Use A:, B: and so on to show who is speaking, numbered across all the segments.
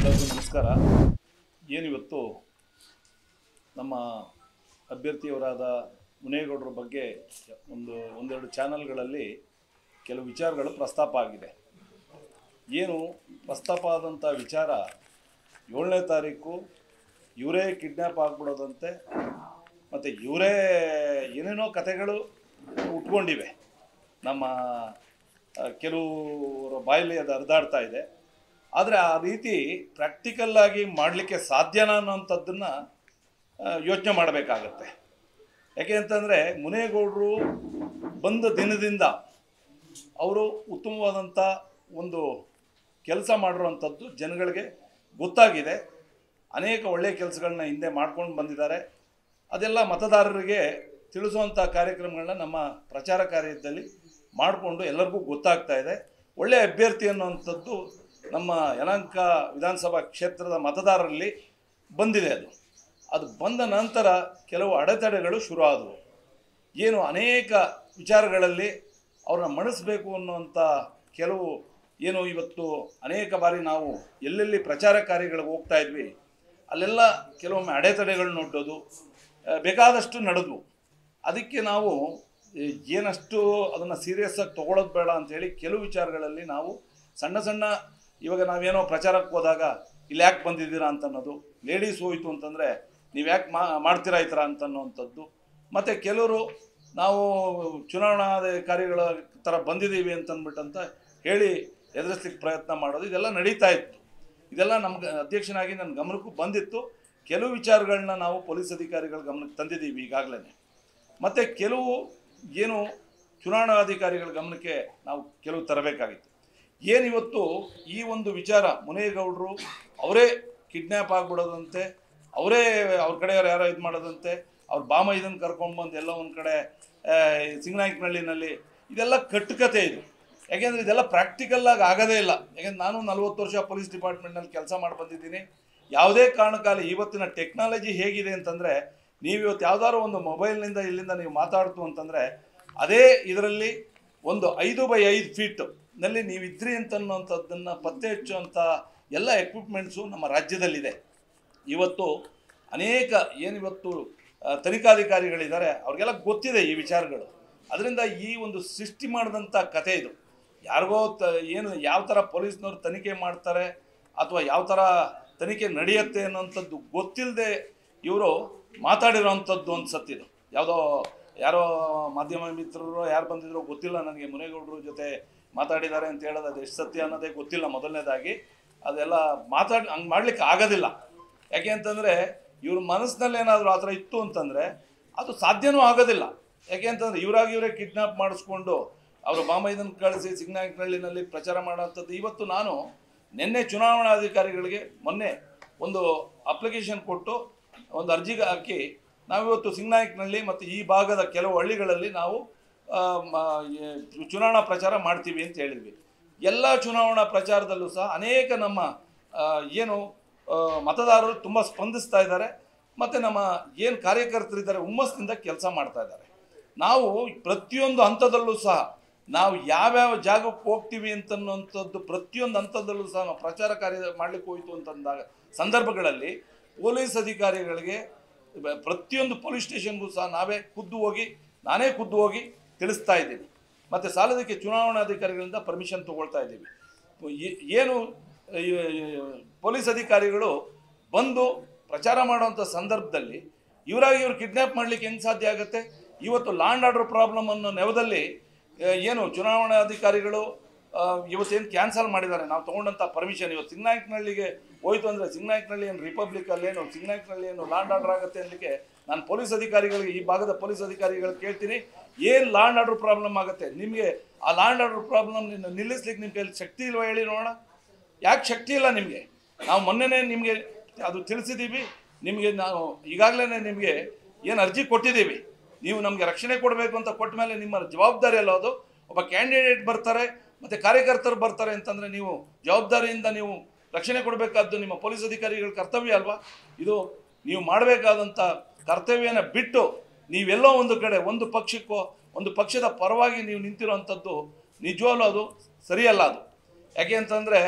A: ಎಲ್ಲರಿಗೂ ನಮಸ್ಕಾರ ಏನಿವತ್ತು ನಮ್ಮ ಅಭ್ಯರ್ಥಿಯವರಾದ ಮುನೇಗೌಡರ ಬಗ್ಗೆ ಒಂದು ಒಂದೆರಡು ಚಾನಲ್ಗಳಲ್ಲಿ ಕೆಲವು ವಿಚಾರಗಳು ಪ್ರಸ್ತಾಪ ಆಗಿದೆ ಏನು ಪ್ರಸ್ತಾಪ ಆದಂಥ ವಿಚಾರ ಏಳನೇ ತಾರೀಕು ಇವರೇ ಕಿಡ್ನ್ಯಾಪ್ ಆಗಿಬಿಡೋದಂತೆ ಮತ್ತು ಇವರೇ ಏನೇನೋ ಕಥೆಗಳು ಉಟ್ಕೊಂಡಿವೆ ನಮ್ಮ ಆ, ಕೆಲವರ ಬಾಯಲ್ಲಿ ಅದು ಹರಿದಾಡ್ತಾ ಇದೆ ಆದರೆ ಆ ರೀತಿ ಪ್ರಾಕ್ಟಿಕಲ್ ಆಗಿ ಮಾಡಲಿಕ್ಕೆ ಸಾಧ್ಯನಾ ಅನ್ನೋಂಥದ್ದನ್ನು ಯೋಚನೆ ಮಾಡಬೇಕಾಗತ್ತೆ ಯಾಕೆ ಅಂತಂದರೆ ಮುನೇಗೌಡರು ಬಂದ ದಿನದಿಂದ ಅವರು ಉತ್ತಮವಾದಂಥ ಒಂದು ಕೆಲಸ ಮಾಡಿರುವಂಥದ್ದು ಜನಗಳಿಗೆ ಗೊತ್ತಾಗಿದೆ ಅನೇಕ ಒಳ್ಳೆಯ ಕೆಲಸಗಳನ್ನ ಹಿಂದೆ ಮಾಡ್ಕೊಂಡು ಬಂದಿದ್ದಾರೆ ಅದೆಲ್ಲ ಮತದಾರರಿಗೆ ತಿಳಿಸುವಂಥ ಕಾರ್ಯಕ್ರಮಗಳನ್ನ ನಮ್ಮ ಪ್ರಚಾರ ಕಾರ್ಯದಲ್ಲಿ ಮಾಡಿಕೊಂಡು ಎಲ್ಲರಿಗೂ ಗೊತ್ತಾಗ್ತಾ ಇದೆ ಒಳ್ಳೆಯ ಅಭ್ಯರ್ಥಿ ಅನ್ನುವಂಥದ್ದು ನಮ್ಮ ಯಲಹಂಕ ವಿಧಾನಸಭಾ ಕ್ಷೇತ್ರದ ಮತದಾರರಲ್ಲಿ ಬಂದಿದೆ ಅದು ಅದು ಬಂದ ನಂತರ ಕೆಲವು ಅಡೆತಡೆಗಳು ಶುರು ಆದವು ಏನು ಅನೇಕ ವಿಚಾರಗಳಲ್ಲಿ ಅವ್ರನ್ನ ಮಣಿಸ್ಬೇಕು ಅನ್ನುವಂಥ ಕೆಲವು ಏನು ಇವತ್ತು ಅನೇಕ ಬಾರಿ ನಾವು ಎಲ್ಲೆಲ್ಲಿ ಪ್ರಚಾರ ಕಾರ್ಯಗಳಿಗೆ ಹೋಗ್ತಾ ಇದ್ವಿ ಅಲ್ಲೆಲ್ಲ ಕೆಲವೊಮ್ಮೆ ಅಡೆತಡೆಗಳು ನೋಡೋದು ಆ, ಬೇಕಾದಷ್ಟು ನಡೆದ್ವು ಅದಕ್ಕೆ ನಾವು ಈ ಏನಷ್ಟು ಅದನ್ನು ಸೀರಿಯಸ್ ಆಗಿ ತೊಗೊಳೋದು ಬೇಡ ಅಂತೇಳಿ ಕೆಲವು ವಿಚಾರಗಳಲ್ಲಿ ನಾವು ಸಣ್ಣ ಸಣ್ಣ ಇವಾಗ ನಾವೇನೋ ಪ್ರಚಾರಕ್ಕೆ ಹೋದಾಗ ಇಲ್ಲಿ ಯಾಕೆ ಬಂದಿದ್ದೀರಾ ಅಂತ ಅನ್ನೋದು ಲೇಡೀಸ್ ಹೋಯ್ತು ಅಂತಂದರೆ ನೀವು ಯಾಕೆ ಮಾ ಮಾಡ್ತೀರಾ ಈ ಥರ ಅಂತ ಅನ್ನೋವಂಥದ್ದು ಮತ್ತು ಕೆಲವರು ನಾವು ಚುನಾವಣಾಧಿಕಾರಿಗಳ ಥರ ಬಂದಿದ್ದೀವಿ ಅಂತಂದ್ಬಿಟ್ಟಂತ ಹೇಳಿ ಎದುರಿಸ್ಲಿಕ್ಕೆ ಪ್ರಯತ್ನ ಮಾಡೋದು ಇದೆಲ್ಲ ನಡೀತಾ ಇತ್ತು ಇದೆಲ್ಲ ನಮ್ಗೆ ಅಧ್ಯಕ್ಷನಾಗಿ ನನ್ನ ಗಮನಕ್ಕೂ ಬಂದಿತ್ತು ಕೆಲವು ವಿಚಾರಗಳನ್ನ ನಾವು ಪೊಲೀಸ್ ಅಧಿಕಾರಿಗಳ ಗಮನಕ್ಕೆ ತಂದಿದ್ದೀವಿ ಈಗಾಗಲೇ ಮತ್ತು ಕೆಲವು ಏನು ಚುನಾವಣಾಧಿಕಾರಿಗಳ ಗಮನಕ್ಕೆ ನಾವು ಕೆಲವು ತರಬೇಕಾಗಿತ್ತು ಏನಿವತ್ತು ಈ ಒಂದು ವಿಚಾರ ಮುನೇಗೌಡರು ಅವರೇ ಕಿಡ್ನ್ಯಾಪ್ ಆಗ್ಬಿಡೋದಂತೆ ಅವರೇ ಅವ್ರ ಕಡೆಯವ್ರು ಯಾರೋ ಇದು ಮಾಡೋದಂತೆ ಅವ್ರ ಬಾಮ ಇದನ್ನು ಕರ್ಕೊಂಡ್ಬಂದು ಎಲ್ಲ ಒಂದು ಕಡೆ ಆ, ಸಿಂಗನಾಯಕನಹಳ್ಳಿನಲ್ಲಿ ಇದೆಲ್ಲ ಕಟ್ಟುಕತೆ ಇದು ಯಾಕೆಂದರೆ ಇದೆಲ್ಲ ಪ್ರಾಕ್ಟಿಕಲ್ ಆಗಿ ಆಗೋದೇ ಇಲ್ಲ ಯಾಕೆಂದ್ರೆ ನಾನು ನಲ್ವತ್ತು ವರ್ಷ ಪೊಲೀಸ್ ಡಿಪಾರ್ಟ್ಮೆಂಟ್ನಲ್ಲಿ ಕೆಲಸ ಮಾಡಿ ಬಂದಿದ್ದೀನಿ ಯಾವುದೇ ಕಾರಣಕ್ಕಾಗಲಿ ಇವತ್ತಿನ ಟೆಕ್ನಾಲಜಿ ಹೇಗಿದೆ ಅಂತಂದರೆ ನೀವು ಇವತ್ತು ಯಾವ್ದಾದ್ರು ಒಂದು ಮೊಬೈಲ್ನಿಂದ ಇಲ್ಲಿಂದ ನೀವು ಮಾತಾಡ್ತು ಅಂತಂದರೆ ಅದೇ ಇದರಲ್ಲಿ ಒಂದು ಐದು ಬೈ ಐದು ಫೀಟ್ ನಲ್ಲಿ ನೀವು ಇದ್ರಿ ಅಂತನ್ನುವಂಥದ್ದನ್ನು ಪತ್ತೆ ಹಚ್ಚುವಂಥ ಎಲ್ಲ ಎಕ್ವಿಪ್ಮೆಂಟ್ಸು ನಮ್ಮ ರಾಜ್ಯದಲ್ಲಿದೆ ಇವತ್ತು ಅನೇಕ ಏನಿವತ್ತು ಆ, ತನಿಖಾಧಿಕಾರಿಗಳಿದ್ದಾರೆ ಅವ್ರಿಗೆಲ್ಲ ಗೊತ್ತಿದೆ ಈ ವಿಚಾರಗಳು ಅದರಿಂದ ಈ ಒಂದು ಸೃಷ್ಟಿ ಮಾಡಿದಂಥ ಕತೆ ಇದು ಯಾರಿಗೋ ತ ಏನು ಯಾವ ಥರ ಪೊಲೀಸ್ನವ್ರು ತನಿಖೆ ಮಾಡ್ತಾರೆ ಅಥವಾ ಯಾವ ಥರ ತನಿಖೆ ನಡೆಯುತ್ತೆ ಅನ್ನೋಂಥದ್ದು ಗೊತ್ತಿಲ್ಲದೆ ಇವರು ಮಾತಾಡಿರೋವಂಥದ್ದು ಅನ್ಸತ್ತಿದು ಯಾವುದೋ ಯಾರೋ ಮಾಧ್ಯಮ ಮಿತ್ರರು ಯಾರು ಬಂದಿದ್ರು ಗೊತ್ತಿಲ್ಲ ನನಗೆ ಮುನೇಗೌಡರು ಜೊತೆ ಮಾತಾಡಿದ್ದಾರೆ ಅಂತ ಹೇಳೋದು ಅದು ಎಷ್ಟು ಸತ್ಯ ಅನ್ನೋದೇ ಗೊತ್ತಿಲ್ಲ ಮೊದಲನೇದಾಗಿ ಅದೆಲ್ಲ ಮಾತಾಡಿ ಹಂಗೆ ಮಾಡ್ಲಿಕ್ಕೆ ಆಗೋದಿಲ್ಲ ಯಾಕೆ ಅಂತಂದರೆ ಇವ್ರ ಮನಸ್ಸಿನಲ್ಲಿ ಏನಾದರೂ ಆ ಥರ ಇತ್ತು ಅಂತಂದರೆ ಅದು ಸಾಧ್ಯನೂ ಆಗೋದಿಲ್ಲ ಯಾಕೆ ಅಂತಂದರೆ ಇವರಾಗಿ ಇವರೇ ಕಿಡ್ನಾಪ್ ಮಾಡಿಸ್ಕೊಂಡು ಅವರು ಬಾಮೈದನ್ ಕಳಿಸಿ ಸಿಂಗನಾಯಕನಹಳ್ಳಿನಲ್ಲಿ ಪ್ರಚಾರ ಮಾಡೋಂಥದ್ದು ಇವತ್ತು ನಾನು ನಿನ್ನೆ ಚುನಾವಣಾಧಿಕಾರಿಗಳಿಗೆ ಮೊನ್ನೆ ಒಂದು ಅಪ್ಲಿಕೇಶನ್ ಕೊಟ್ಟು ಒಂದು ಅರ್ಜಿ ಹಾಕಿ ನಾವಿವತ್ತು ಸಿಂಗನಾಯಕನಹಳ್ಳಿ ಮತ್ತು ಈ ಭಾಗದ ಕೆಲವು ಹಳ್ಳಿಗಳಲ್ಲಿ ನಾವು ಆ, ಮ- ಏ- ಚುನಾವಣಾ ಪ್ರಚಾರ ಮಾಡ್ತೀವಿ ಅಂತ ಹೇಳಿದ್ವಿ ಎಲ್ಲ ಚುನಾವಣಾ ಪ್ರಚಾರದಲ್ಲೂ ಸಹ ಅನೇಕ ನಮ್ಮ ಆ, ಏನು ಆ, ಮತದಾರರು ತುಂಬ ಸ್ಪಂದಿಸ್ತಾ ಇದ್ದಾರೆ ಮತ್ತು ನಮ್ಮ ಏನು ಕಾರ್ಯಕರ್ತರಿದ್ದಾರೆ ಹುಮ್ಮಸ್ಸಿನಿಂದ ಕೆಲಸ ಮಾಡ್ತಾ ಇದ್ದಾರೆ ನಾವು ಪ್ರತಿಯೊಂದು ಹಂತದಲ್ಲೂ ಸಹ ನಾವು ಯಾವ್ಯಾವ ಜಾಗಕ್ಕೆ ಹೋಗ್ತೀವಿ ಅಂತನ್ನುವಂಥದ್ದು ಪ್ರತಿಯೊಂದು ಹಂತದಲ್ಲೂ ಸಹ ನಾವು ಪ್ರಚಾರ ಕಾರ್ಯ ಮಾಡಲಿಕ್ಕೆ ಹೋಯಿತು ಅಂತಂದಾಗ ಸಂದರ್ಭಗಳಲ್ಲಿ ಪೊಲೀಸ್ ಅಧಿಕಾರಿಗಳಿಗೆ ಬ- ಪ್ರತಿಯೊಂದು ಪೊಲೀಸ್ ಸ್ಟೇಷನ್ಗೂ ಸಹ ನಾವೇ ಖುದ್ದು ಹೋಗಿ ನಾನೇ ಖುದ್ದು ಹೋಗಿ ತಿಳಿಸ್ತಾ ಇದ್ದೀನಿ ಮತ್ತು ಸಾಲದಕ್ಕೆ ಚುನಾವಣಾಧಿಕಾರಿಗಳಿಂದ ಪರ್ಮಿಷನ್ ತೊಗೊಳ್ತಾ ಇದ್ದೀವಿ ಏ- ಏನು ಈ, ಪೊಲೀಸ್ ಅಧಿಕಾರಿಗಳು ಬಂದು ಪ್ರಚಾರ ಮಾಡುವಂಥ ಸಂದರ್ಭದಲ್ಲಿ ಇವರಾಗಿ ಇವ್ರು ಕಿಡ್ನ್ಯಾಪ್ ಮಾಡಲಿಕ್ಕೆ ಹೆಂಗೆ ಸಾಧ್ಯ ಆಗುತ್ತೆ ಇವತ್ತು ಲಾಂಡ್ ಆರ್ಡರ್ ಪ್ರಾಬ್ಲಮ್ ಅನ್ನೋ ನೆವದಲ್ಲಿ ಆ, ಏನು ಚುನಾವಣಾಧಿಕಾರಿಗಳು ಆ, ಇವತ್ತೇನು ಕ್ಯಾನ್ಸಲ್ ಮಾಡಿದ್ದಾರೆ ನಾವು ತೊಗೊಂಡಂಥ ಪರ್ಮಿಷನ್ ಇವತ್ತು ಸಿಂಗನಾಯಕನಹಳ್ಳಿಗೆ ಹೋಯ್ತು ಅಂದರೆ ಸಿಂಗನಾಯಕನಹಳ್ಳಿ ಏನು ರಿಪಬ್ಲಿಕಲ್ಲಿ ಏನು ಸಿಂಗನಾಯಕನಹಳ್ಳಿ ಏನು ಲಾಂಡ್ ಆರ್ಡರ್ ಆಗುತ್ತೆ ಅನ್ನಲಿಕ್ಕೆ ನಾನು ಪೊಲೀಸ್ ಅಧಿಕಾರಿಗಳಿಗೆ ಈ ಭಾಗದ ಪೊಲೀಸ್ ಅಧಿಕಾರಿಗಳಿಗೆ ಕೇಳ್ತೀನಿ ಏನು ಲಾಂಡ್ ಆರ್ಡರ್ ಪ್ರಾಬ್ಲಮ್ ಆಗುತ್ತೆ ನಿಮಗೆ ಆ ಲಾಂಡ್ ಆರ್ಡರ್ ಪ್ರಾಬ್ಲಮ್ ನಿಲ್ಲಿಸ್ಲಿಕ್ಕೆ ನಿಮ್ಮ ಕೈಲಿ ಶಕ್ತಿ ಇಲ್ವಾ ಹೇಳಿ ನೋಡೋಣ ಯಾಕೆ ಶಕ್ತಿ ಇಲ್ಲ ನಿಮಗೆ ನಾವು ಮೊನ್ನೆನೇ ನಿಮಗೆ ಅದು ತಿಳಿಸಿದ್ದೀವಿ ನಿಮಗೆ ನಾವು ಈಗಾಗಲೇ ನಿಮಗೆ ಏನು ಅರ್ಜಿ ಕೊಟ್ಟಿದ್ದೀವಿ ನೀವು ನಮಗೆ ರಕ್ಷಣೆ ಕೊಡಬೇಕು ಅಂತ ಕೊಟ್ಟ ಮೇಲೆ ನಿಮ್ಮ ಜವಾಬ್ದಾರಿ ಅಲ್ಲ ಅದು ಒಬ್ಬ ಕ್ಯಾಂಡಿಡೇಟ್ ಬರ್ತಾರೆ ಮತ್ತು ಕಾರ್ಯಕರ್ತರು ಬರ್ತಾರೆ ಅಂತಂದರೆ ನೀವು ಜವಾಬ್ದಾರಿಯಿಂದ ನೀವು ರಕ್ಷಣೆ ಕೊಡಬೇಕಾದ್ದು ನಿಮ್ಮ ಪೊಲೀಸ್ ಅಧಿಕಾರಿಗಳ ಕರ್ತವ್ಯ ಅಲ್ವಾ ಇದು ನೀವು ಮಾಡಬೇಕಾದಂಥ ಕರ್ತವ್ಯನ ಬಿಟ್ಟು ನೀವೆಲ್ಲೋ ಒಂದು ಕಡೆ ಒಂದು ಪಕ್ಷಕ್ಕೋ ಒಂದು ಪಕ್ಷದ ಪರವಾಗಿ ನೀವು ನಿಂತಿರೋವಂಥದ್ದು ನಿಜವಾಗ್ಲೂ ಅದು ಸರಿಯಲ್ಲ ಅದು ಯಾಕೆ ಅಂತಂದರೆ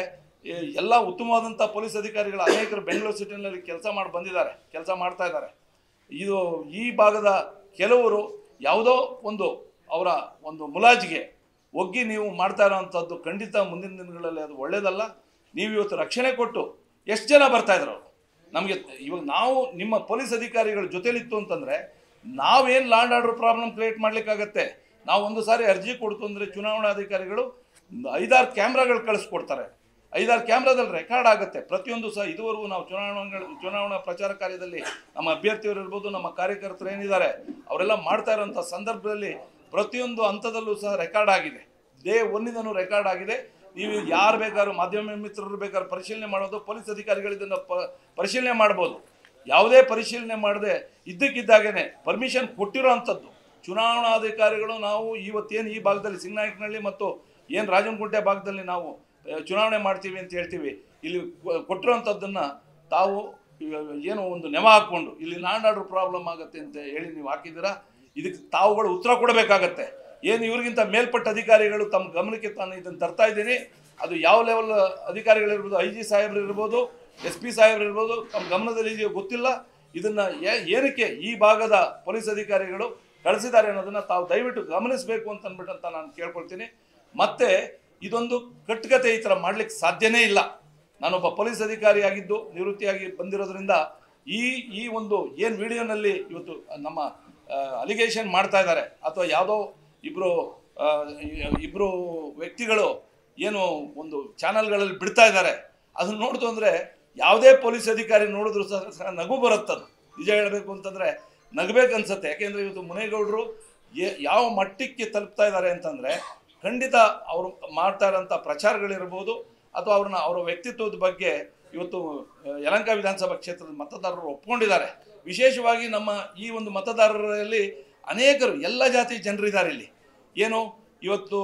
A: ಈ ಎಲ್ಲ ಉತ್ತಮವಾದಂಥ ಪೊಲೀಸ್ ಅಧಿಕಾರಿಗಳು ಅನೇಕರು ಬೆಂಗಳೂರು ಸಿಟಿನಲ್ಲಿ ಕೆಲಸ ಮಾಡಿ ಬಂದಿದ್ದಾರೆ ಕೆಲಸ ಮಾಡ್ತಾ ಇದ್ದಾರೆ ಇದು ಈ ಭಾಗದ ಕೆಲವರು ಯಾವುದೋ ಒಂದು ಅವರ ಒಂದು ಮುಲಾಜಿಗೆ ಒಗ್ಗಿ ನೀವು ಮಾಡ್ತಾ ಇರೋವಂಥದ್ದು ಖಂಡಿತ ಮುಂದಿನ ದಿನಗಳಲ್ಲಿ ಅದು ಒಳ್ಳೆಯದಲ್ಲ ನೀವು ಇವತ್ತು ರಕ್ಷಣೆ ಕೊಟ್ಟು ಎಷ್ಟು ಜನ ಬರ್ತಾ ಇದ್ರು ಅವರು ನಮಗೆ ಇವಾಗ ನಾವು ನಿಮ್ಮ ಪೊಲೀಸ್ ಅಧಿಕಾರಿಗಳ ಜೊತೆಲಿತ್ತು ಅಂತಂದರೆ ನಾವೇನು ಲ್ಯಾಂಡ್ ಆರ್ಡರ್ ಪ್ರಾಬ್ಲಮ್ ಕ್ರಿಯೇಟ್ ಮಾಡ್ಲಿಕ್ಕಾಗತ್ತೆ ನಾವು ಒಂದು ಸಾರಿ ಅರ್ಜಿ ಕೊಡ್ತು ಅಂದರೆ ಚುನಾವಣಾಧಿಕಾರಿಗಳು ಐದಾರು ಕ್ಯಾಮ್ರಾಗಳು ಕಳಿಸ್ಕೊಡ್ತಾರೆ ಐದಾರು ಕ್ಯಾಮ್ರಾದಲ್ಲಿ ರೆಕಾರ್ಡ್ ಆಗುತ್ತೆ ಪ್ರತಿಯೊಂದು ಸಹ ಇದುವರೆಗೂ ನಾವು ಚುನಾವಣೆಗಳು ಚುನಾವಣಾ ಪ್ರಚಾರ ಕಾರ್ಯದಲ್ಲಿ ನಮ್ಮ ಅಭ್ಯರ್ಥಿಯವರು ಇರ್ಬೋದು ನಮ್ಮ ಕಾರ್ಯಕರ್ತರು ಏನಿದ್ದಾರೆ ಅವರೆಲ್ಲ ಮಾಡ್ತಾ ಇರೋಂಥ ಸಂದರ್ಭದಲ್ಲಿ ಪ್ರತಿಯೊಂದು ಹಂತದಲ್ಲೂ ಸಹ ರೆಕಾರ್ಡ್ ಆಗಿದೆ ಡೇ ಒನ್ನಿಂದನೂ ರೆಕಾರ್ಡ್ ಆಗಿದೆ ನೀವು ಯಾರು ಬೇಕಾದ್ರೂ ಮಾಧ್ಯಮ ಮಿತ್ರರು ಬೇಕಾದ್ರೂ ಪರಿಶೀಲನೆ ಮಾಡೋದು ಪೊಲೀಸ್ ಅಧಿಕಾರಿಗಳು ಇದನ್ನು ಪ ಪರಿಶೀಲನೆ ಮಾಡ್ಬೋದು ಯಾವುದೇ ಪರಿಶೀಲನೆ ಮಾಡದೆ ಇದ್ದಕ್ಕಿದ್ದಾಗೇನೆ ಪರ್ಮಿಷನ್ ಕೊಟ್ಟಿರೋ ಅಂಥದ್ದು ಚುನಾವಣಾಧಿಕಾರಿಗಳು ನಾವು ಇವತ್ತೇನು ಈ ಭಾಗದಲ್ಲಿ ಸಿಂಗನಾಯಕನಹಳ್ಳಿ ಮತ್ತು ಏನು ರಾಜನಗುಂಟೆ ಭಾಗದಲ್ಲಿ ನಾವು ಆ, ಚುನಾವಣೆ ಮಾಡ್ತೀವಿ ಅಂತ ಹೇಳ್ತೀವಿ ಇಲ್ಲಿ ಕೊ- ಕೊಟ್ಟಿರೋಂಥದ್ದನ್ನು ತಾವು ಇವ- ಏನೋ ಒಂದು ನೆವ ಹಾಕ್ಕೊಂಡು ಇಲ್ಲಿ ಲ್ಯಾಂಡ್ ಆರ್ಡರ್ ಪ್ರಾಬ್ಲಮ್ ಆಗುತ್ತೆ ಅಂತ ಹೇಳಿ ನೀವು ಹಾಕಿದ್ದೀರಾ ಇದಕ್ಕೆ ತಾವುಗಳು ಉತ್ತರ ಕೊಡಬೇಕಾಗತ್ತೆ ಏನು ಇವ್ರಿಗಿಂತ ಮೇಲ್ಪಟ್ಟ ಅಧಿಕಾರಿಗಳು ತಮ್ಮ ಗಮನಕ್ಕೆ ತಾನು ಇದನ್ನು ತರ್ತಾ ಇದ್ದೀನಿ ಅದು ಯಾವ ಲೆವೆಲ್ ಅಧಿಕಾರಿಗಳಿರ್ಬೋದು ಐ ಜಿ ಸಾಹೇಬ್ರು ಇರ್ಬೋದು ಎಸ್ ಪಿ ಸಾಹೇಬ್ರು ಇರ್ಬೋದು ತಮ್ಮ ಗಮನದಲ್ಲಿ ಇದೆಯೋ ಗೊತ್ತಿಲ್ಲ ಇದನ್ನ ಏ- ಏನಕ್ಕೆ ಈ ಭಾಗದ ಪೊಲೀಸ್ ಅಧಿಕಾರಿಗಳು ಕಳಿಸಿದ್ದಾರೆ ಅನ್ನೋದನ್ನ ತಾವು ದಯವಿಟ್ಟು ಗಮನಿಸಬೇಕು ಅಂತ ಅಂದ್ಬಿಟ್ಟು ಅಂತ ನಾನು ಕೇಳ್ಕೊಳ್ತೀನಿ ಮತ್ತೆ ಇದೊಂದು ಕಟ್ಟುಕತೆ ಈ ಥರ ಮಾಡ್ಲಿಕ್ಕೆ ಸಾಧ್ಯನೇ ಇಲ್ಲ ನಾನೊಬ್ಬ ಪೊಲೀಸ್ ಅಧಿಕಾರಿಯಾಗಿದ್ದು ನಿವೃತ್ತಿಯಾಗಿ ಬಂದಿರೋದ್ರಿಂದ ಈ ಈ ಒಂದು ಏನು ವಿಡಿಯೋನಲ್ಲಿ ಇವತ್ತು ನಮ್ಮ ಅಲಿಗೇಷನ್ ಮಾಡ್ತಾ ಇದ್ದಾರೆ ಅಥವಾ ಯಾವುದೋ ಇಬ್ಬರು ಇಬ್ಬರು ವ್ಯಕ್ತಿಗಳು ಏನು ಒಂದು ಚಾನಲ್ಗಳಲ್ಲಿ ಬಿಡ್ತಾ ಇದ್ದಾರೆ ಅದನ್ನ ನೋಡ್ತು ಅಂದರೆ ಯಾವುದೇ ಪೊಲೀಸ್ ಅಧಿಕಾರಿ ನೋಡಿದ್ರು ಸಹ ಸಹ ನಗು ಬರುತ್ತದು ನಿಜ ಹೇಳಬೇಕು ಅಂತಂದರೆ ನಗಬೇಕನ್ಸತ್ತೆ ಯಾಕೆಂದರೆ ಇವತ್ತು ಮುನೇಗೌಡರು ಏ- ಯಾವ ಮಟ್ಟಕ್ಕೆ ತಲುಪ್ತಾ ಇದ್ದಾರೆ ಅಂತಂದರೆ ಖಂಡಿತ ಅವರು ಮಾಡ್ತಾ ಇರೋಂಥ ಪ್ರಚಾರಗಳಿರ್ಬೋದು ಅಥವಾ ಅವ್ರನ್ನ ಅವರ ವ್ಯಕ್ತಿತ್ವದ ಬಗ್ಗೆ ಇವತ್ತು ಆ, ಯಲಹಂಕ ವಿಧಾನಸಭಾ ಕ್ಷೇತ್ರದ ಮತದಾರರು ಒಪ್ಕೊಂಡಿದ್ದಾರೆ ವಿಶೇಷವಾಗಿ ನಮ್ಮ ಈ ಒಂದು ಮತದಾರರಲ್ಲಿ ಅನೇಕರು ಎಲ್ಲ ಜಾತಿ ಜನರಿದ್ದಾರೆ ಇಲ್ಲಿ ಏನು ಇವತ್ತು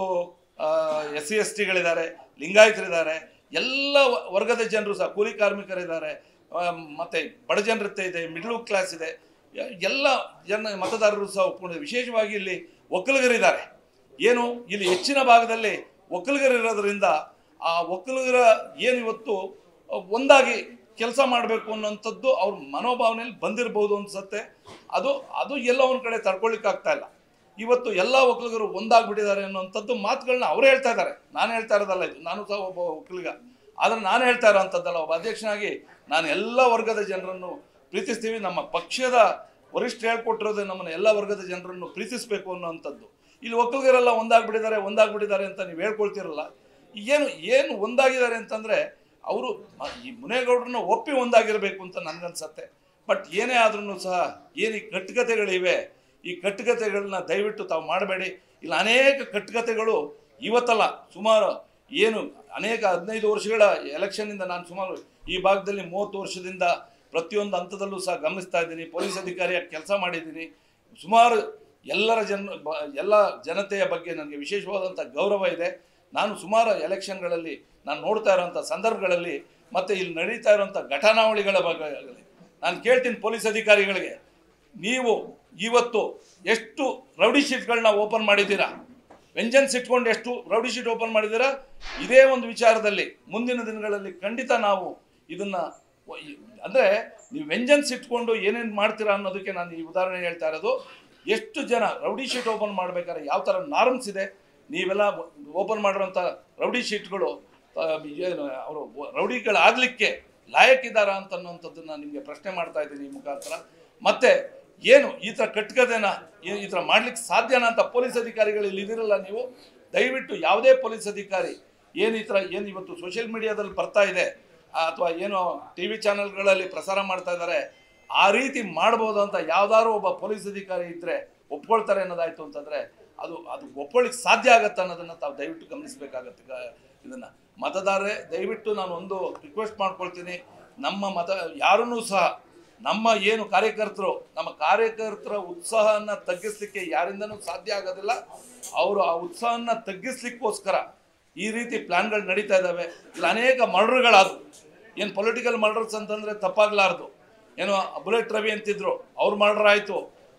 A: ಎಸ್ ಸಿ ಎಸ್ ಟಿಗಳಿದ್ದಾರೆ ಲಿಂಗಾಯತರಿದ್ದಾರೆ ಎಲ್ಲ ವ- ವರ್ಗದ ಜನರು ಸಹ ಕೂಲಿ ಕಾರ್ಮಿಕರಿದ್ದಾರೆ ಆ, ಮತ್ತೆ ಬಡ ಜನರತ್ತೆ ಇದೆ ಮಿಡ್ಲ್ ಕ್ಲಾಸ್ ಇದೆ ಎ- ಎಲ್ಲ ಜನ ಮತದಾರರು ಸಹ ಒಪ್ಕೊಂಡಿದ್ದಾರೆ ವಿಶೇಷವಾಗಿ ಇಲ್ಲಿ ಒಕ್ಕಲಿಗರಿದ್ದಾರೆ ಏನು ಇಲ್ಲಿ ಹೆಚ್ಚಿನ ಭಾಗದಲ್ಲಿ ಒಕ್ಕಲಿಗರಿರೋದ್ರಿಂದ ಆ ಒಕ್ಕಲಿಗರ ಏನು ಇವತ್ತು ಒಂದಾಗಿ ಕೆಲಸ ಮಾಡಬೇಕು ಅನ್ನೋಂಥದ್ದು ಅವ್ರ ಮನೋಭಾವನೆಯಲ್ಲಿ ಬಂದಿರಬಹುದು ಅನ್ಸುತ್ತೆ ಅದು ಅದು ಎಲ್ಲ ಒಂದು ಕಡೆ ತಡ್ಕೊಳ್ಳಿಕ್ಕಾಗ್ತಾ ಇಲ್ಲ ಇವತ್ತು ಎಲ್ಲ ಒಕ್ಕಲಿಗರು ಒಂದಾಗ್ಬಿಟ್ಟಿದ್ದಾರೆ ಅನ್ನೋಂಥದ್ದು ಮಾತುಗಳನ್ನ ಅವರೇ ಹೇಳ್ತಾ ಇದ್ದಾರೆ ನಾನು ಹೇಳ್ತಾ ಇರೋದಲ್ಲ ಇದು ನಾನು ಸಹ ಒಬ್ಬ ಒಕ್ಕಲಿಗ ಆದರೆ ನಾನು ಹೇಳ್ತಾ ಇರೋವಂಥದ್ದಲ್ಲ ಒಬ್ಬ ಅಧ್ಯಕ್ಷನಾಗಿ ನಾನು ಎಲ್ಲ ವರ್ಗದ ಜನರನ್ನು ಪ್ರೀತಿಸ್ತೀವಿ ನಮ್ಮ ಪಕ್ಷದ ವರಿಷ್ಠ ಹೇಳ್ಕೊಟ್ಟಿರೋದೇ ನಮ್ಮನ್ನು ಎಲ್ಲ ವರ್ಗದ ಜನರನ್ನು ಪ್ರೀತಿಸಬೇಕು ಅನ್ನೋವಂಥದ್ದು ಇಲ್ಲಿ ಒಕ್ಕಲಿಗರೆಲ್ಲ ಒಂದಾಗ್ಬಿಟ್ಟಿದ್ದಾರೆ ಒಂದಾಗ್ಬಿಟ್ಟಿದ್ದಾರೆ ಅಂತ ನೀವು ಹೇಳ್ಕೊಳ್ತಿರಲ್ಲ ಏನು ಏನು ಒಂದಾಗಿದ್ದಾರೆ ಅಂತಂದರೆ ಅವರು ಈ ಮುನೇಗೌಡರನ್ನ ಒಪ್ಪಿ ಒಂದಾಗಿರಬೇಕು ಅಂತ ನನಗನ್ಸತ್ತೆ ಬಟ್ ಏನೇ ಆದ್ರೂ ಸಹ ಏನು ಈ ಕಟ್ಟುಕತೆಗಳಿವೆ ಈ ಕಟ್ಟುಕತೆಗಳನ್ನ ದಯವಿಟ್ಟು ತಾವು ಮಾಡಬೇಡಿ ಇಲ್ಲ ಅನೇಕ ಕಟ್ಟುಕತೆಗಳು ಇವತ್ತಲ್ಲ ಸುಮಾರು ಏನು ಅನೇಕ ಹದಿನೈದು ವರ್ಷಗಳ ಎಲೆಕ್ಷನ್ನಿಂದ ನಾನು ಸುಮಾರು ಈ ಭಾಗದಲ್ಲಿ ಮೂವತ್ತು ವರ್ಷದಿಂದ ಪ್ರತಿಯೊಂದು ಹಂತದಲ್ಲೂ ಸಹ ಗಮನಿಸ್ತಾ ಇದ್ದೀನಿ ಪೊಲೀಸ್ ಅಧಿಕಾರಿಯಾಗಿ ಕೆಲಸ ಮಾಡಿದ್ದೀನಿ ಸುಮಾರು ಎಲ್ಲರ ಜನ ಬ- ಎಲ್ಲ ಜನತೆಯ ಬಗ್ಗೆ ನನಗೆ ವಿಶೇಷವಾದಂಥ ಗೌರವ ಇದೆ ನಾನು ಸುಮಾರು ಎಲೆಕ್ಷನ್ಗಳಲ್ಲಿ ನಾನು ನೋಡ್ತಾ ಇರೋಂಥ ಸಂದರ್ಭಗಳಲ್ಲಿ ಮತ್ತು ಇಲ್ಲಿ ನಡೀತಾ ಇರೋಂಥ ಘಟನಾವಳಿಗಳ ಬಗ್ಗೆ ಆಗಲಿ ನಾನು ಕೇಳ್ತೀನಿ ಪೊಲೀಸ್ ಅಧಿಕಾರಿಗಳಿಗೆ ನೀವು ಇವತ್ತು ಎಷ್ಟು ರೌಡಿ ಶೀಟ್ಗಳನ್ನ ಓಪನ್ ಮಾಡಿದ್ದೀರಾ ವೆಂಜನ್ಸ್ ಇಟ್ಕೊಂಡು ಎಷ್ಟು ರೌಡಿ ಶೀಟ್ ಓಪನ್ ಮಾಡಿದ್ದೀರಾ ಇದೇ ಒಂದು ವಿಚಾರದಲ್ಲಿ ಮುಂದಿನ ದಿನಗಳಲ್ಲಿ ಖಂಡಿತ ನಾವು ಇದನ್ನ ವ- ಈ- ಅಂದ್ರೆ ನೀವು ವೆಂಜನ್ಸ್ ಇಟ್ಕೊಂಡು ಏನೇನು ಮಾಡ್ತೀರಾ ಅನ್ನೋದಕ್ಕೆ ನಾನು ಈ ಉದಾಹರಣೆ ಹೇಳ್ತಾ ಇರೋದು ಎಷ್ಟು ಜನ ರೌಡಿ ಶೀಟ್ ಓಪನ್ ಮಾಡ್ಬೇಕಾದ್ರೆ ಯಾವ ಥರ ನಾರ್ಮ್ಸ್ ಇದೆ ನೀವೆಲ್ಲ ಓಪನ್ ಮಾಡಿರೋಂಥ ರೌಡಿ ಶೀಟ್ಗಳು ಆ, ಏನು ಅವರು ರೌಡಿಗಳಾಗಲಿಕ್ಕೆ ಲಾಯಕ್ಕಿದ್ದಾರಾ ಅಂತ ಅನ್ನೋಂಥದ್ದನ್ನ ನಿಮಗೆ ಪ್ರಶ್ನೆ ಮಾಡ್ತಾ ಇದ್ದೀನಿ ಈ ಮುಖಾಂತರ ಮತ್ತೆ ಏನು ಈ ಥರ ಕಟ್ಕತೆನ ಈ ಥರ ಮಾಡ್ಲಿಕ್ಕೆ ಸಾಧ್ಯನಾ ಅಂತ ಪೊಲೀಸ್ ಅಧಿಕಾರಿಗಳು ಇಲ್ಲಿ ಇದಿರಲ್ಲ ನೀವು ದಯವಿಟ್ಟು ಯಾವುದೇ ಪೊಲೀಸ್ ಅಧಿಕಾರಿ ಏನು ಈ ಥರ ಏನು ಇವತ್ತು ಸೋಷಿಯಲ್ ಮೀಡಿಯಾದಲ್ಲಿ ಬರ್ತಾ ಇದೆ ಅಥವಾ ಏನೋ ಟಿ ವಿ ಚಾನೆಲ್ಗಳಲ್ಲಿ ಪ್ರಸಾರ ಮಾಡ್ತಾ ಇದ್ದಾರೆ ಆ ರೀತಿ ಮಾಡ್ಬೋದು ಅಂತ ಯಾವ್ದಾದ್ರು ಒಬ್ಬ ಪೊಲೀಸ್ ಅಧಿಕಾರಿ ಇದ್ದರೆ ಒಪ್ಕೊಳ್ತಾರೆ ಅನ್ನೋದಾಯ್ತು ಅಂತಂದರೆ ಅದು ಅದು ಒಪ್ಕೊಳ್ಳಿಕ್ಕೆ ಸಾಧ್ಯ ಆಗತ್ತೆ ಅನ್ನೋದನ್ನು ತಾವು ದಯವಿಟ್ಟು ಗಮನಿಸಬೇಕಾಗತ್ತೆ ಗ- ಇದನ್ನ ಮತದಾರರೇ ದಯವಿಟ್ಟು ನಾನು ಒಂದು ರಿಕ್ವೆಸ್ಟ್ ಮಾಡ್ಕೊಳ್ತೀನಿ ನಮ್ಮ ಮತ ಯಾರನ್ನೂ ಸಹ ನಮ್ಮ ಏನು ಕಾರ್ಯಕರ್ತರು ನಮ್ಮ ಕಾರ್ಯಕರ್ತರ ಉತ್ಸಾಹನ ತಗ್ಗಿಸ್ಲಿಕ್ಕೆ ಯಾರಿಂದನೂ ಸಾಧ್ಯ ಆಗೋದಿಲ್ಲ ಅವರು ಆ ಉತ್ಸಾಹನ ತಗ್ಗಿಸ್ಲಿಕ್ಕೋಸ್ಕರ ಈ ರೀತಿ ಪ್ಲಾನ್ಗಳು ನಡೀತಾ ಇದ್ದಾವೆ ಇಲ್ಲಿ ಅನೇಕ ಮರ್ಡರ್ಗಳಾದವು ಏನು ಪೊಲಿಟಿಕಲ್ ಮರ್ಡರ್ಸ್ ಅಂತಂದರೆ ತಪ್ಪಾಗಲಾರ್ದು ಏನೋ ಬುಲೆಟ್ ರವಿ ಅಂತಿದ್ರು ಅವ್ರು ಮರ್ಡರ್ ಆಯಿತು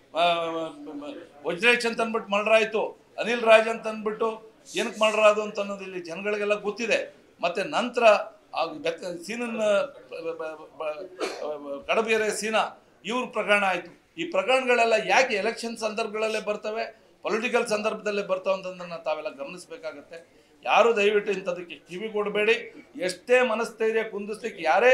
A: ವಜ್ರೇಶ್ ಅಂತ ಅಂದ್ಬಿಟ್ಟು ಮರ್ಡರ್ ಆಯಿತು ಅನಿಲ್ ರಾಜ್ ಅಂತ ಅಂದ್ಬಿಟ್ಟು ಏನಕ್ಕೆ ಮರ್ಡರ್ ಆದು ಅಂತ ಅನ್ನೋದು ಇಲ್ಲಿ ಜನಗಳಿಗೆಲ್ಲ ಗೊತ್ತಿದೆ ಮತ್ತು ನಂತರ ಆ ಬೆತ್ತ ಸೀನನ್ ಕಡಬೇರೆ ಸೀನಾ ಇವ್ರ ಪ್ರಕರಣ ಆಯಿತು ಈ ಪ್ರಕರಣಗಳೆಲ್ಲ ಯಾಕೆ ಎಲೆಕ್ಷನ್ ಸಂದರ್ಭಗಳಲ್ಲೇ ಬರ್ತವೆ ಪೊಲಿಟಿಕಲ್ ಸಂದರ್ಭದಲ್ಲೇ ಬರ್ತವೆ ಅಂತಂದನ್ನು ತಾವೆಲ್ಲ ಗಮನಿಸಬೇಕಾಗತ್ತೆ ಯಾರು ದಯವಿಟ್ಟು ಇಂಥದಕ್ಕೆ ಕಿವಿ ಕೊಡಬೇಡಿ ಎಷ್ಟೇ ಮನಸ್ಥೈರ್ಯ ಕುಂದಿಸ್ಲಿಕ್ಕೆ ಯಾರೇ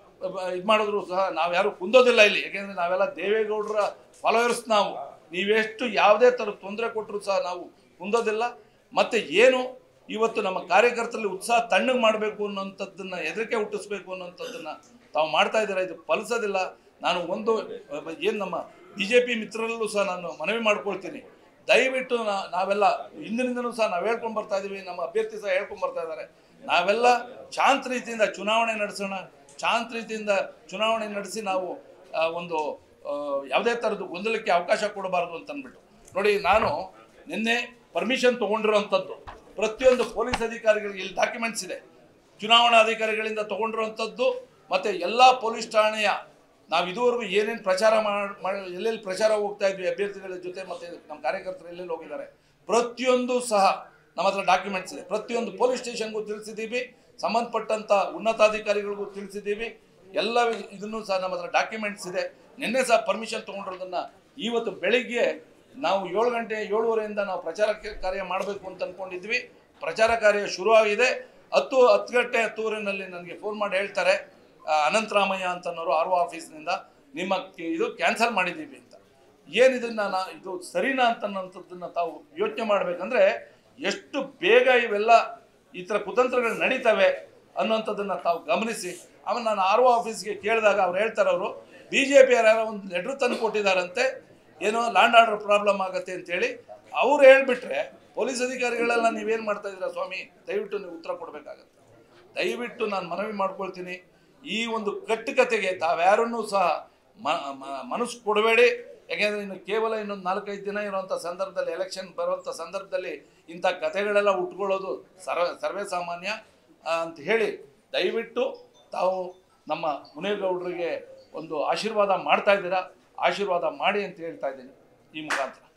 A: ಇದು ಮಾಡಿದ್ರು ಸಹ ನಾವು ಯಾರು ಕುಂದೋದಿಲ್ಲ ಇಲ್ಲಿ ಯಾಕೆಂದರೆ ನಾವೆಲ್ಲ ದೇವೇಗೌಡರ ಫಾಲೋವರ್ಸ್ ನಾವು ನೀವೆಷ್ಟು ಯಾವುದೇ ಥರ ತೊಂದರೆ ಕೊಟ್ಟರು ಸಹ ನಾವು ಕುಂದೋದಿಲ್ಲ ಮತ್ತು ಏನು ಇವತ್ತು ನಮ್ಮ ಕಾರ್ಯಕರ್ತರಲ್ಲಿ ಉತ್ಸಾಹ ತಣ್ಣಗೆ ಮಾಡಬೇಕು ಅನ್ನೋಂಥದ್ದನ್ನು ಹೆದರಿಕೆ ಹುಟ್ಟಿಸ್ಬೇಕು ಅನ್ನೋಂಥದ್ದನ್ನು ತಾವು ಮಾಡ್ತಾ ಇದ್ದೀರಾ ಇದು ಫಲಿಸೋದಿಲ್ಲ ನಾನು ಒಂದು ಏನು ನಮ್ಮ ಬಿ ಜೆ ಪಿ ಮಿತ್ರರಲ್ಲೂ ಸಹ ನಾನು ಮನವಿ ಮಾಡ್ಕೊಳ್ತೀನಿ ದಯವಿಟ್ಟು ನಾ- ನಾವೆಲ್ಲ ಹಿಂದಿನಿಂದನೂ ಸಹ ನಾವು ಹೇಳ್ಕೊಂಡು ಬರ್ತಾ ಇದೀವಿ ನಮ್ಮ ಅಭ್ಯರ್ಥಿ ಸಹ ಹೇಳ್ಕೊಂಡು ಬರ್ತಾ ಇದ್ದಾರೆ ನಾವೆಲ್ಲ ಶಾಂತ ರೀತಿಯಿಂದ ಚುನಾವಣೆ ನಡೆಸೋಣ ಶಾಂತ ರೀತಿಯಿಂದ ಚುನಾವಣೆ ನಡೆಸಿ ನಾವು ಆ, ಒಂದು ಆ, ಯಾವುದೇ ಥರದ್ದು ಗೊಂದಲಕ್ಕೆ ಅವಕಾಶ ಕೊಡಬಾರ್ದು ಅಂತ ಅಂದ್ಬಿಟ್ಟು ನೋಡಿ ನಾನು ನಿನ್ನೆ ಪರ್ಮಿಷನ್ ತೊಗೊಂಡಿರೋವಂಥದ್ದು ಪ್ರತಿಯೊಂದು ಪೊಲೀಸ್ ಅಧಿಕಾರಿಗಳಿಗೆ ಇಲ್ಲಿ ಡಾಕ್ಯುಮೆಂಟ್ಸ್ ಇದೆ ಚುನಾವಣಾ ಅಧಿಕಾರಿಗಳಿಂದ ತಗೊಂಡಿರುವಂಥದ್ದು ಮತ್ತು ಎಲ್ಲ ಪೊಲೀಸ್ ಠಾಣೆಯ ನಾವು ಇದುವರೆಗೂ ಏನೇನು ಪ್ರಚಾರ ಮಾಡಿ ಎಲ್ಲೆಲ್ಲಿ ಪ್ರಚಾರ ಹೋಗ್ತಾ ಇದ್ವಿ ಅಭ್ಯರ್ಥಿಗಳ ಜೊತೆ ಮತ್ತು ನಮ್ಮ ಕಾರ್ಯಕರ್ತರು ಎಲ್ಲೆಲ್ಲಿ ಹೋಗಿದ್ದಾರೆ ಪ್ರತಿಯೊಂದು ಸಹ ನಮ್ಮ ಹತ್ರ ಡಾಕ್ಯುಮೆಂಟ್ಸ್ ಇದೆ ಪ್ರತಿಯೊಂದು ಪೊಲೀಸ್ ಸ್ಟೇಷನ್ಗೂ ತಿಳಿಸಿದ್ದೀವಿ ಸಂಬಂಧಪಟ್ಟಂಥ ಉನ್ನತಾಧಿಕಾರಿಗಳಿಗೂ ತಿಳಿಸಿದ್ದೀವಿ ಎಲ್ಲ ಇದನ್ನು ಸಹ ನಮ್ಮ ಹತ್ರ ಡಾಕ್ಯುಮೆಂಟ್ಸ್ ಇದೆ ನಿನ್ನೆ ಸಹ ಪರ್ಮಿಷನ್ ತೊಗೊಂಡಿರೋದನ್ನು ಇವತ್ತು ಬೆಳಿಗ್ಗೆ ನಾವು ಏಳು ಗಂಟೆ ಏಳುವರೆಯಿಂದ ನಾವು ಪ್ರಚಾರ ಕಾರ್ಯ ಮಾಡಬೇಕು ಅಂತ ಅಂದ್ಕೊಂಡಿದ್ವಿ ಪ್ರಚಾರ ಕಾರ್ಯ ಶುರುವಾಗಿದೆ ಹತ್ತು ಹತ್ತು ಗಂಟೆ ಹತ್ತುವರೆನಲ್ಲಿ ನನಗೆ ಫೋನ್ ಮಾಡಿ ಹೇಳ್ತಾರೆ ಆ, ಅನಂತರಾಮಯ್ಯ ಅಂತನವರು ಆರ್ ಒ ಆಫೀಸ್ನಿಂದ ನಿಮ್ಮ ಕೆ- ಇದು ಕ್ಯಾನ್ಸಲ್ ಮಾಡಿದ್ದೀವಿ ಅಂತ ಏನಿದನ್ನ ನಾ ಇದು ಸರಿನಾ ಅಂತನ್ನೋಂಥದ್ದನ್ನು ತಾವು ಯೋಚನೆ ಮಾಡಬೇಕಂದ್ರೆ ಎಷ್ಟು ಬೇಗ ಇವೆಲ್ಲ ಈ ಥರ ಕುತಂತ್ರಗಳು ನಡೀತವೆ ಅನ್ನೋಂಥದ್ದನ್ನು ತಾವು ಗಮನಿಸಿ ಆಮೇಲೆ ನಾನು ಆರ್ ಒ ಆಫೀಸ್ಗೆ ಕೇಳಿದಾಗ ಅವ್ರು ಹೇಳ್ತಾರೆ ಅವರು ಬಿ ಜೆ ಪಿ ಯಾರೋ ಒಂದು ಲೆಟ್ರ್ ತಂದು ಕೊಟ್ಟಿದ್ದಾರಂತೆ ಏನೋ ಲ್ಯಾಂಡ್ ಆರ್ಡರ್ ಪ್ರಾಬ್ಲಮ್ ಆಗುತ್ತೆ ಅಂತೇಳಿ ಅವ್ರು ಹೇಳ್ಬಿಟ್ರೆ ಪೊಲೀಸ್ ಅಧಿಕಾರಿಗಳೆಲ್ಲ ನೀವೇನು ಮಾಡ್ತಾ ಇದ್ದೀರಾ ಸ್ವಾಮಿ ದಯವಿಟ್ಟು ನೀವು ಉತ್ತರ ಕೊಡಬೇಕಾಗತ್ತೆ ದಯವಿಟ್ಟು ನಾನು ಮನವಿ ಮಾಡ್ಕೊಳ್ತೀನಿ ಈ ಒಂದು ಕಟ್ಟುಕತೆಗೆ ತಾವ್ಯಾರನ್ನೂ ಸಹ ಮ- ಮ- ಮನಸ್ಸು ಕೊಡಬೇಡಿ ಯಾಕೆಂದರೆ ಇನ್ನು ಕೇವಲ ಇನ್ನೊಂದು ನಾಲ್ಕೈದು ದಿನ ಇರುವಂಥ ಸಂದರ್ಭದಲ್ಲಿ ಎಲೆಕ್ಷನ್ ಬರುವಂಥ ಸಂದರ್ಭದಲ್ಲಿ ಇಂಥ ಕಥೆಗಳೆಲ್ಲ ಉಟ್ಕೊಳ್ಳೋದು ಸರ್ವ ಸರ್ವೇ ಸಾಮಾನ್ಯ ಆ, ಅಂತ ಹೇಳಿ ದಯವಿಟ್ಟು ತಾವು ನಮ್ಮ ಮುನೇಗೌಡರಿಗೆ ಒಂದು ಆಶೀರ್ವಾದ ಮಾಡ್ತಾ ಇದ್ದೀರಾ ಆಶೀರ್ವಾದ ಮಾಡಿ ಅಂತ ಹೇಳ್ತಾ ಇದ್ದೀನಿ ಈ ಮುಖಾಂತರ